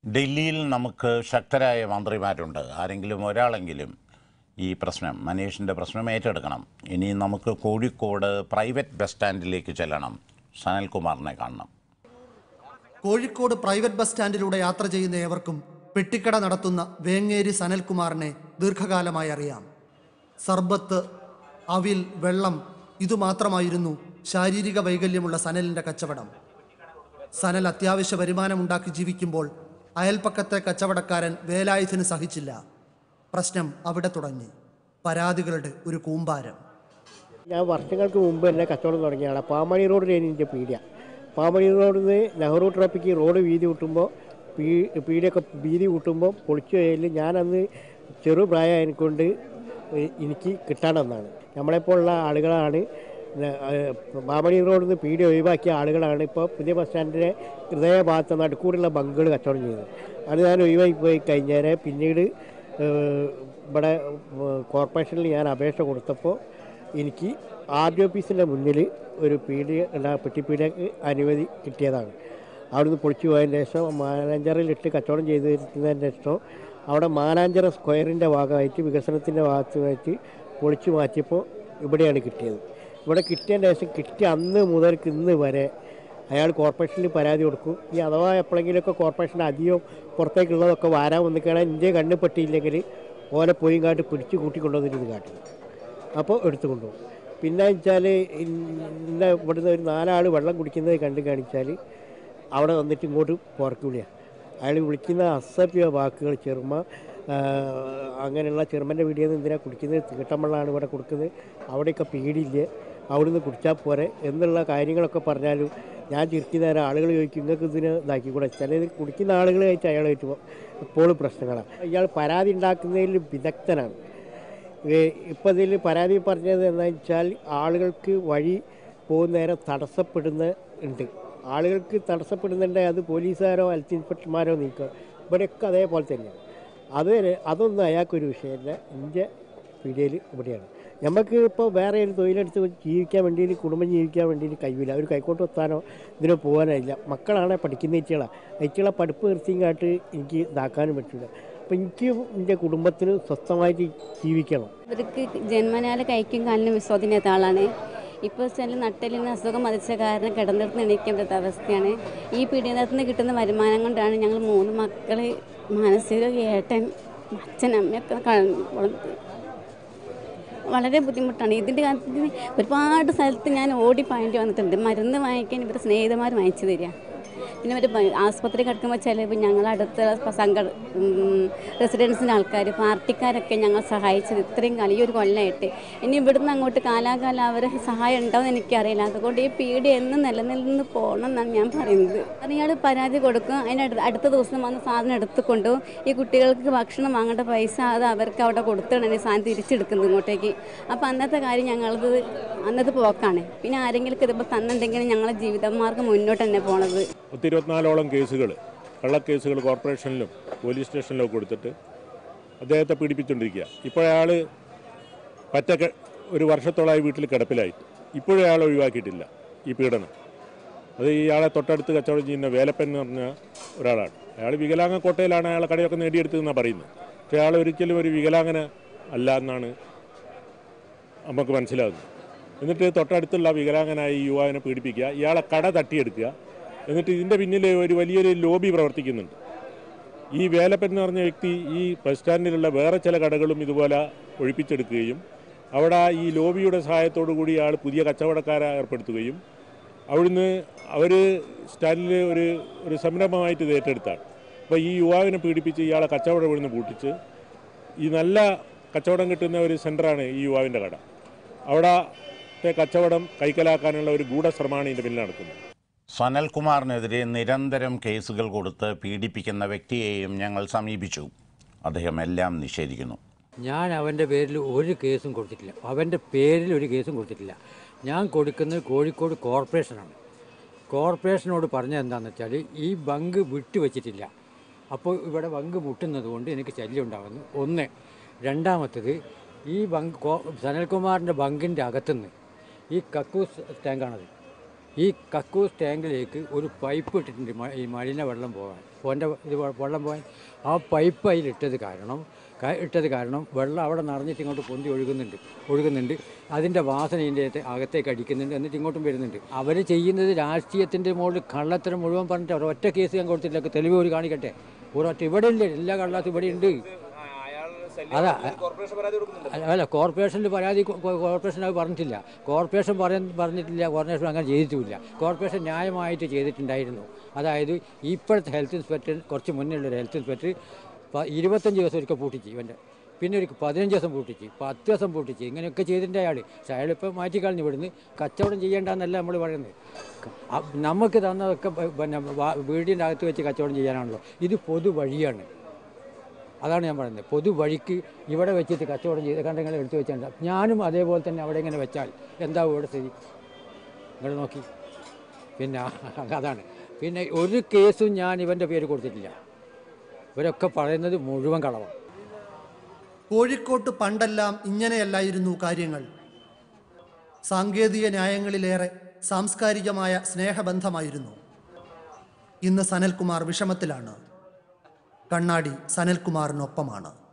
ഡൽഹിയിൽ നമുക്ക് ശക്തരായ മന്ത്രിമാരുണ്ട് ആരെങ്കിലും ഒരാളെങ്കിലും ഈ പ്രശ്നം മനീഷിൻ്റെ പ്രശ്നം ഏറ്റെടുക്കണം ഇനി നമുക്ക് കോഴിക്കോട് പ്രൈവറ്റ് ബസ് സ്റ്റാൻഡിലേക്ക് ചെല്ലണം സനൽകുമാറിനെ കാണണം കോഴിക്കോട് പ്രൈവറ്റ് ബസ് സ്റ്റാൻഡിലൂടെ യാത്ര ചെയ്യുന്ന ഏവർക്കും പെട്ടിക്കട നടത്തുന്ന വേങ്ങേരി സനൽകുമാറിനെ ദീർഘകാലമായി അറിയാം സർബത്ത് അവിൽ വെള്ളം ഇതുമാത്രമായിരുന്നു ശാരീരിക വൈകല്യമുള്ള സനലിൻ്റെ കച്ചവടം സനൽ അത്യാവശ്യ വരുമാനമുണ്ടാക്കി ജീവിക്കുമ്പോൾ അയൽപ്പക്കത്തെ കച്ചവടക്കാരൻ വേലായുധന് സഹിച്ചില്ല പ്രശ്നം അവിടെ തുടങ്ങി പരാതികളുടെ ഒരു കൂമ്പാരം ഞാൻ വർഷങ്ങൾക്ക് മുമ്പ് തന്നെ കച്ചവടം തുടങ്ങിയാണ് പാമണി റോഡിലാണ് എൻ്റെ പീഡിയ പാമണി റോഡിൽ നിന്ന് നെഹ്റു ട്രോപ്പിക്ക് റോഡ് വീതി കൂട്ടുമ്പോൾ പീ പീഡിയൊക്കെ വീതി കൂട്ടുമ്പോൾ പൊളിച്ചു പോയാൽ ഞാനന്ന് ചെറുപ്രായമായതിനെക്കൊണ്ട് എനിക്ക് കിട്ടാണെന്നാണ് നമ്മളെപ്പോലുള്ള ആളുകളാണ് ന- ഏഹ് പാമണി റോഡിൽ നിന്ന് പീഡി ഒഴിവാക്കിയ ആളുകളാണ് ഇപ്പോൾ പുതിയ ബസ് സ്റ്റാൻഡിൻ്റെ ഹൃദയഭാഗത്ത് നടുക്കൂടുള്ള ബങ്കുകൾ കച്ചവടം ചെയ്തത് അത് ഞാൻ ഒഴിവാക്കി പോയി കഴിഞ്ഞാൽ പിന്നീട് ഏഹ് ഇവിടെ ഏഹ് കോർപ്പറേഷനിൽ ഞാൻ അപേക്ഷ കൊടുത്തപ്പോൾ എനിക്ക് ആർ ഡി ഓഫീസിൻ്റെ മുന്നിൽ ഒരു പീഡി അല്ല പെട്ടിപ്പീഡിയക്ക് അനുമതി കിട്ടിയതാണ് അവിടുന്ന് പൊളിച്ചു പോയതിന് ശേഷം മാനാഞ്ചറിലിട്ട് കച്ചവടം ചെയ്തിരുന്നതിന് ശേഷം അവിടെ മാനാഞ്ചിറ സ്ക്വയറിൻ്റെ ഭാഗമായിട്ട് വികസനത്തിൻ്റെ ഭാഗത്തുമായിട്ട് പൊളിച്ചു മാറ്റിയപ്പോൾ ഇവിടെയാണ് കിട്ടിയത് ഇവിടെ കിട്ടിയതിന് ശേഷം കിട്ടിയ അന്ന് മുതൽക്ക് ഇന്ന് വരെ അയാൾ കോർപ്പറേഷനിൽ പരാതി കൊടുക്കും ഈ അഥവാ എപ്പോഴെങ്കിലുമൊക്കെ കോർപ്പറേഷൻ അധികം പുറത്തേക്കുള്ളതൊക്കെ വാരാൻ വന്നിക്കാണ് ഇന്ത്യ കണ്ണിൽ പെട്ടിയില്ലെങ്കിൽ ഓലെ പോയും കാട്ടി പിടിച്ച് കൂട്ടിക്കൊണ്ടുവന്നിട്ട് ഇത് കാട്ടും അപ്പോൾ എടുത്തു കൊണ്ടുപോകും പിന്നെ വെച്ചാൽ ഇന്ന ഇവിടുന്ന് ഒരു നാലാൾ വെള്ളം കുടിക്കുന്നത് കണ്ടു കാണിച്ചാൽ അവിടെ വന്നിട്ട് ഇങ്ങോട്ട് പോർക്കൂലിയാണ് അയാൾ വിളിക്കുന്ന അസഭ്യ വാക്കുകൾ ചെറുമ ആ, അങ്ങനെയുള്ള ചെറുമൻ്റെ വീടിൽ നിന്ന് എന്തിനാണ് കുടിക്കുന്നത് തീട്ടം വെള്ളമാണ് ഇവിടെ കൊടുക്കുന്നത് അവിടെയൊക്കെ പേടിയില്ല അവിടുന്ന് കുടിച്ചാൽ പോരെ എന്നുള്ള കാര്യങ്ങളൊക്കെ പറഞ്ഞാലും ഞാൻ ചിരിക്കുന്ന നേരം ആളുകൾ ചോദിക്കും നിങ്ങൾക്ക് ഇതിന് ഇതാക്കി കൂടെ ചിലത് കുടിക്കുന്ന ആളുകളായിട്ട് അയാളായിട്ട് എപ്പോഴും പ്രശ്നങ്ങളാണ് ഇയാൾ പരാതി ഉണ്ടാക്കുന്നതിൽ വിദഗ്ധനാണ് ഇപ്പോൾ ഇതിൽ പരാതി പറഞ്ഞത് എന്താ വെച്ചാൽ ആളുകൾക്ക് വഴി പോകുന്ന നേരം തടസ്സപ്പെടുന്ന ഉണ്ട് ആളുകൾക്ക് തടസ്സപ്പെടുന്നുണ്ട് അത് പോലീസുകാരോ ഹെൽത്ത് ഇൻസ്പെക്ടർമാരോ നീക്കുക ഇവിടെയൊക്കെ അതേപോലെ തന്നെയാണ് അത് അതൊന്നും അയാൾക്കൊരു വിഷയമല്ല എൻ്റെ പീഡിയയിൽ ഇവിടെയാണ് നമുക്ക് ഇപ്പോൾ വേറെ ഒരു തൊഴിലെടുത്ത് ജീവിക്കാൻ വേണ്ടി കുടുംബം ജീവിക്കാൻ വേണ്ടി കഴിയില്ല ഒരു കൈക്കോട്ട് എത്താനോ ഇതിനോ പോകാനില്ല മക്കളാണ് പഠിക്കുന്ന ഇറ്റികളാണ് ഇറ്റികളെ പഠിപ്പ് നിർത്തിയും എനിക്ക് ഇതാക്കാനും പറ്റില്ല അപ്പം എനിക്ക് എൻ്റെ കുടുംബത്തിന് സ്വസ്ഥമായിട്ട് ജീവിക്കണം ഇവർക്ക് ജന്മനാല കൈക്കും കാലിനും വിശ്വാസമില്ലാത്ത ആളാണ് ഇപ്പോൾ ചില നട്ടലിന് അസുഖം മതിച്ച കാരണം കിടന്നിടത്ത് എണീക്കാൻ പറ്റാത്ത അവസ്ഥയാണ് ഈ പീഡനത്തിൽ നിന്ന് കിട്ടുന്ന വരുമാനം കൊണ്ടാണ് ഞങ്ങൾ മൂന്ന് മക്കൾ മാനസിക ഏട്ടൻ അച്ഛൻ അമ്മയൊക്കെ കളഞ്ഞു വളർത്തി വളരെ ബുദ്ധിമുട്ടാണ് ഇതിൻ്റെ കാര്യത്തിൽ ഒരുപാട് സ്ഥലത്ത് ഞാൻ ഓടി പായേണ്ടി വന്നിട്ടുണ്ട് മരുന്ന് വാങ്ങിക്കാൻ ഇവർ സ്നേഹിതന്മാർ വാങ്ങിച്ചു തരിക പിന്നെ ഒരു ബ- ആസ്പത്രി കിടക്കുമ്പോൾ ചിലവ് ഞങ്ങളടുത്ത സംഘ റെസിഡൻസിൻ്റെ ആൾക്കാർ പാർട്ടിക്കാരൊക്കെ ഞങ്ങൾ സഹായിച്ചത് ഇത്രയും കാലം ഈ ഒരു കൊല്ലമായിട്ട് ഇനി ഇവിടുന്ന് അങ്ങോട്ട് കാലാകാലം അവരെ സഹായം ഉണ്ടാവുമെന്ന് എനിക്കറിയില്ല അതുകൊണ്ട് ഈ പീഡി എന്ന് നിലനിന്ന് പോകണം എന്നാണ് ഞാൻ പറയുന്നത് അതിയാൾ പരാതി കൊടുക്കും അതിന് അടുത്ത- അടുത്ത ദിവസം വന്ന് സാധനം എടുത്ത് കൊണ്ടുപോകും ഈ കുട്ടികൾക്ക് ഭക്ഷണം വാങ്ങേണ്ട പൈസ അത് അവർക്ക് അവിടെ കൊടുത്തിട്ടാണ് ഈ സാധനം തിരിച്ചെടുക്കുന്നത് ഇങ്ങോട്ടേക്ക് അപ്പോൾ അന്നത്തെ കാര്യം ഞങ്ങളത് അന്നത്തെ പോക്കാണ് പിന്നെ ആരെങ്കിലും ഇതിപ്പോൾ തന്നിട്ടുണ്ടെങ്കിൽ ഞങ്ങളെ ജീവിതമാർഗം മുന്നോട്ട് തന്നെ പോണത് പത്ത് ഇരുപത്തിനാലോളം കേസുകൾ കള്ളക്കേസുകൾ കോർപ്പറേഷനിലും പോലീസ് സ്റ്റേഷനിലും ഒക്കെ കൊടുത്തിട്ട് അദ്ദേഹത്തെ പീഡിപ്പിച്ചുകൊണ്ടിരിക്കുക ഇപ്പോഴയാൾ പറ്റ ക- ഒരു വർഷത്തോളമായി വീട്ടിൽ കിടപ്പിലായി ഇപ്പോഴും അയാൾ ഒഴിവാക്കിയിട്ടില്ല ഈ പീഡനം അത് ഇയാളെ തൊട്ടടുത്ത് കച്ചവടം ചെയ്യുന്ന വേലപ്പൻ എന്ന് പറഞ്ഞ ഒരാളാണ് അയാൾ വികലാംഗ കോട്ടയിലാണ് അയാളെ കടയൊക്കെ നേടിയെടുത്തതെന്നാണ് പറയുന്നത് പക്ഷേ അയാൾ ഒരിക്കലും ഒരു വികലാംഗന അല്ല എന്നാണ് നമുക്ക് മനസ്സിലാകുന്നത് എന്നിട്ട് തൊട്ടടുത്തുള്ള വികലാംഗനായ ഈ യുവാവിനെ പീഡിപ്പിക്കുക ഇയാളെ കട തട്ടിയെടുക്കുക എന്നിട്ട് ഇതിൻ്റെ പിന്നിൽ ഒരു വലിയൊരു ലോബി പ്രവർത്തിക്കുന്നുണ്ട് ഈ വേലപ്പൻ എന്ന് പറഞ്ഞ വ്യക്തി ഈ ബസ് സ്റ്റാൻഡിലുള്ള വേറെ ചില കടകളും ഇതുപോലെ ഒഴിപ്പിച്ചെടുക്കുകയും അവിടെ ഈ ലോബിയുടെ സഹായത്തോടു കൂടി അയാൾ പുതിയ കച്ചവടക്കാരെ ഏർപ്പെടുത്തുകയും അവിടുന്ന് അവർ സ്റ്റാൻഡിൽ ഒരു ഒരു സംരംഭമായിട്ട് ഇത് ഏറ്റെടുത്താണ് അപ്പോൾ ഈ യുവാവിനെ പീഡിപ്പിച്ച് ഇയാളെ കച്ചവടം ഇവിടുന്ന് പൂട്ടിച്ച് ഈ നല്ല കച്ചവടം കിട്ടുന്ന ഒരു സെൻ്ററാണ് ഈ യുവാവിൻ്റെ കട അവിടെ കച്ചവടം കൈക്കലാക്കാനുള്ള ഒരു ഗൂഢശ്രമമാണ് ഇതിൻ്റെ പിന്നിൽ നടക്കുന്നത് സനൽകുമാറിനെതിരെ നിരന്തരം കേസുകൾ കൊടുത്ത് പീഡിപ്പിക്കുന്ന വ്യക്തിയെയും ഞങ്ങൾ സമീപിച്ചു അദ്ദേഹം എല്ലാം നിഷേധിക്കുന്നു ഞാൻ അവൻ്റെ പേരിൽ ഒരു കേസും കൊടുത്തിട്ടില്ല അവൻ്റെ പേരിൽ ഒരു കേസും കൊടുത്തിട്ടില്ല ഞാൻ കൊടുക്കുന്നത് കോഴിക്കോട് കോർപ്പറേഷനാണ് കോർപ്പറേഷനോട് പറഞ്ഞത് എന്താണെന്ന് വെച്ചാൽ ഈ ബങ്ക് വിട്ടുവച്ചിട്ടില്ല അപ്പോൾ ഇവിടെ ബങ്ക് മുട്ടുന്നത് കൊണ്ട് എനിക്ക് ശല്യം ഉണ്ടാകുന്നു ഒന്ന് രണ്ടാമത്തത് ഈ ബങ്ക് കോ സനൽകുമാറിൻ്റെ ബങ്കിൻ്റെ അകത്തുനിന്ന് ഈ കക്കൂസ് ടാങ്കാണത് ഈ കക്കൂസ് ടാങ്കിലേക്ക് ഒരു പൈപ്പ് ഇട്ടിട്ടുണ്ട് മ- ഈ മലിന വെള്ളം പോകാൻ ഓൻ്റെ ഇത് വെ- വെള്ളം പോകാൻ ആ പൈപ്പ് അതിലിട്ടത് കാരണം ക- ഇട്ടത് കാരണം വെള്ളം അവിടെ നിറഞ്ഞിട്ട് ഇങ്ങോട്ട് പൊന്തി ഒഴുകുന്നുണ്ട് ഒഴുകുന്നുണ്ട് അതിൻ്റെ വാസന ഇതിൻ്റെ അകത്ത് അകത്തേക്ക് അടിക്കുന്നുണ്ട് എന്നിട്ട് ഇങ്ങോട്ടും വരുന്നുണ്ട് അവർ ചെയ്യുന്നത് രാഷ്ട്രീയത്തിൻ്റെ മുകളിൽ കള്ളത്തരം മുഴുവൻ പറഞ്ഞിട്ട് ഒരൊറ്റ കേസ് ഞാൻ കൊടുത്തില്ല തെളിവ് ഒരു കാണിക്കട്ടെ ഒരൊറ്റ ഇവിടെ ഇല്ല എല്ലാ കള്ളത്തും ഇവിടെ ഉണ്ട് അതാ അല്ല കോർപ്പറേഷനിൽ പരാതി കോ- കോ- കോർപ്പറേഷൻ അത് പറഞ്ഞിട്ടില്ല കോർപ്പറേഷൻ പറയാൻ പറഞ്ഞിട്ടില്ല കോർപ്പറേഷൻ അങ്ങനെ ചെയ്തിട്ടുമില്ല കോർപ്പറേഷൻ ന്യായമായിട്ട് ചെയ്തിട്ടുണ്ടായിരുന്നു അതായത് ഇപ്പോഴത്തെ ഹെൽത്ത് ഇൻസ്പെക്ടർ കുറച്ച് മുന്നേ ഉള്ള ഒരു ഹെൽത്ത് ഇൻസ്പെക്ടർ പ- ഇരുപത്തഞ്ച് ദിവസം ഒരിക്കൽ പൂട്ടിച്ച് ഇവൻ്റെ പിന്നെ ഒരു പതിനഞ്ച് ദിവസം പൂട്ടിച്ച് പത്ത് ദിവസം പൂട്ടിച്ച് ഇങ്ങനെയൊക്കെ ചെയ്തിട്ടുണ്ട് അയാൾ പക്ഷേ അയാളിപ്പോൾ മാറ്റിക്കളഞ്ഞു ഇവിടുന്ന് കച്ചവടം ചെയ്യേണ്ടെന്നല്ല നമ്മൾ പറയുന്നത് ക- അ- നമുക്ക് തന്നതൊക്കെ പ- പിന്നെ വാ- വീടിൻ്റെ അകത്ത് വെച്ച് കച്ചവടം ചെയ്യാനാണല്ലോ ഇത് പൊതു വഴിയാണ് അതാണ് ഞാൻ പറയുന്നത് പൊതു വഴിക്ക് ഇവിടെ വെച്ചിട്ട് കച്ചവടം ചെയ്ത് കണ്ടെങ്കിൽ എടുത്തു വെച്ചാൽ ഞാനും അതേപോലെ തന്നെ അവിടെ ഇങ്ങനെ വെച്ചാൽ എന്താവും ഇവിടെ സ്ഥിതി നിങ്ങൾ നോക്കി പിന്നെ അതാണ് പിന്നെ ഒരു കേസും ഞാൻ ഇവൻ്റെ പേര് കൊടുത്തിട്ടില്ല ഇവരൊക്കെ പറയുന്നത് മുഴുവൻ കളവാണ് കോഴിക്കോട്ട് പണ്ടെല്ലാം ഇങ്ങനെയല്ലായിരുന്നു കാര്യങ്ങൾ സാങ്കേതിക ന്യായങ്ങളിലേറെ സാംസ്കാരികമായ സ്നേഹബന്ധമായിരുന്നു ഇന്ന് സനൽകുമാർ വിഷമത്തിലാണ് കണ്ണാടി സനൽകുമാറിനൊപ്പമാണ്